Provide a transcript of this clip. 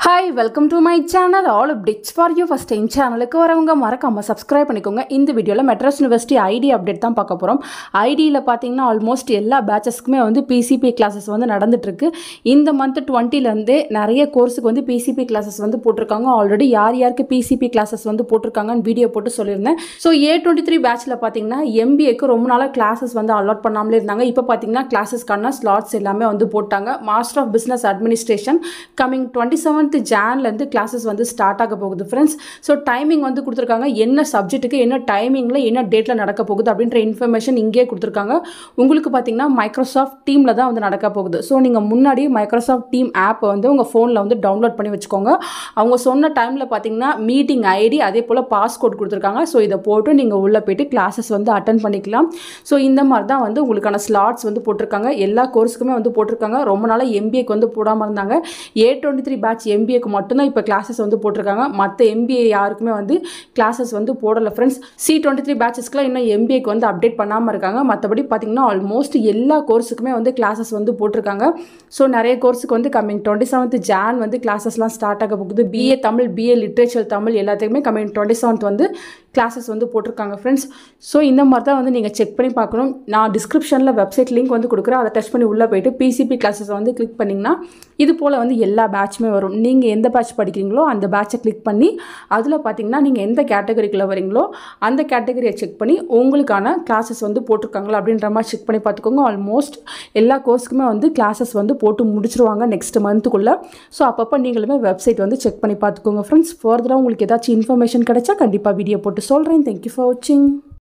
hi welcome to my channel all updates for you first time சேனலுக்கு வரவங்க மறக்காமல் subscribe பண்ணிக்கோங்க இந்த வீடியோவில் மெட்ராஸ் யூனிவர்சிட்டி ஐடி அப்டேட் தான் பார்க்க போகிறோம் ஐடியில் பார்த்தீங்கன்னா ஆல்மோஸ்ட் எல்லா பேச்சஸ்க்குமே வந்து பிசிபி கிளாஸஸ் வந்து நடந்துட்டுருக்கு இந்த மந்த் டுவெண்ட்டிலேருந்தே நிறைய கோர்ஸுக்கு வந்து பிசிபி கிளாஸஸ் வந்து போட்டிருக்காங்க ஆல்ரெடி யார் யாருக்கு பிசிபி கிளாஸஸ் வந்து போட்டிருக்காங்கன்னு வீடியோ போட்டு சொல்லியிருந்தேன் ஸோ ஏ டுவெண்ட்டி த்ரீ பேட்சில் பார்த்தீங்கன்னா எம்பிஏக்கு ரொம்ப நாளாக கிளாஸஸ் வந்து அலாட் பண்ணாமலே இருந்தாங்க இப்போ பார்த்தீங்கன்னா கிளாஸஸ்க்கான ஸ்லாட்ஸ் எல்லாமே வந்து போட்டாங்க master of business administration coming twenty seventh ஜான்லேருந்து கிளாஸஸ் வந்து ஸ்டார்ட் ஆக போகுது ஃப்ரெண்ட்ஸ் ஸோ டைமிங் வந்து கொடுத்துருக்காங்க என்ன சப்ஜெக்ட்டுக்கு என்ன டைமிங்கில் என்ன டேட்டில் நடக்க போகுது அப்படின்ற இன்ஃபர்மேஷன் இங்கேயே கொடுத்துருக்காங்க உங்களுக்கு பார்த்தீங்கன்னா மைக்ரோசாஃப்ட் டீமில் தான் வந்து நடக்க போகுது ஸோ நீங்கள் முன்னாடி மைக்ரோசாஃப்ட் டீம் ஆப்பை வந்து உங்கள் ஃபோனில் வந்து டவுன்லோட் பண்ணி வச்சுக்கோங்க அவங்க சொன்ன டைமில் பார்த்தீங்கன்னா மீட்டிங் ஐடி அதே போல் பாஸ்கோட் கொடுத்துருக்காங்க ஸோ இதை போட்டு நீங்கள் உள்ளே போயிட்டு கிளாஸஸ் வந்து அட்டன் பண்ணிக்கலாம் ஸோ இந்த மாதிரி தான் வந்து உங்களுக்கான ஸ்லாட்ஸ் வந்து போட்டிருக்காங்க எல்லா கோர்ஸுக்குமே வந்து போட்டிருக்காங்க ரொம்ப நாளாக எம்பிஏக்கு வந்து போடாமல் இருந்தாங்க ஏ டுவெண்ட்டி த்ரீ பேட்ச் எம்பிஏக்கு மட்டும்தான் இப்போ கிளாஸஸ் வந்து போட்டிருக்காங்க மற்ற எம்பிஏ யாருக்குமே வந்து கிளாஸஸ் வந்து போடலை ஃப்ரெண்ட்ஸ் சி டுவெண்ட்டி த்ரீ பேட்சஸ்க்குலாம் இன்னும் எம்பிஏக்கு வந்து அப்டேட் பண்ணாமல் இருக்காங்க மற்றபடி பார்த்தீங்கன்னா ஆல்மோஸ்ட் எல்லா கோர்ஸுக்குமே வந்து கிளாஸஸ் வந்து போட்டிருக்காங்க ஸோ நிறைய கோர்ஸுக்கு வந்து கம்மிங் டுவெண்ட்டி செவன்த் ஜான் வந்து கிளாஸஸ்லாம் ஸ்டார்ட் ஆக போகுது BA Tamil BA literature Tamil எல்லாத்துக்குமே கம்மிங் டுவெண்ட்டி செவன்த் வந்து கிளாஸஸ் வந்து போட்டிருக்காங்க ஃப்ரெண்ட்ஸ் ஸோ இந்த மாதிரி தான் வந்து நீங்கள் செக் பண்ணி பார்க்கணும் நான் டிஸ்கிரிப்ஷனில் வெப்சைட் லிங்க் வந்து கொடுக்குறேன் அதை டச் பண்ணி உள்ளே போயிட்டு பிசிபி கிளாஸஸ் வந்து கிளிக் பண்ணிங்கன்னா இது போல் வந்து எல்லா பேட்சுமே வரும் நீங்கள் எந்த பேட்ச் படிக்கிறீங்களோ அந்த பேட்சை கிளிக் பண்ணி அதில் பார்த்தீங்கன்னா நீங்கள் எந்த கேட்டகரிக்குள்ளே வரீங்களோ அந்த கேட்டகரியை செக் பண்ணி உங்களுக்கான கிளாஸஸ் வந்து போட்டிருக்காங்களா அப்படின்ற மாதிரி செக் பண்ணி பார்த்துக்கோங்க ஆல்மோஸ்ட் எல்லா கோர்ஸுக்குமே வந்து கிளாஸஸ் வந்து போட்டு முடிச்சிருவாங்க நெக்ஸ்ட் மந்த்துக்குள்ளே ஸோ அப்பப்போ நீங்களுமே வெப்சைட் வந்து செக் பண்ணி பார்த்துக்கோங்க ஃப்ரெண்ட்ஸ் ஃபர்தராக உங்களுக்கு ஏதாச்சும் இன்ஃபர்மேஷன் கிடைச்சா கண்டிப்பாக வீடியோ போட்டு சொல்கிறேன் தேங்க்யூ ஃபார் வாட்சிங்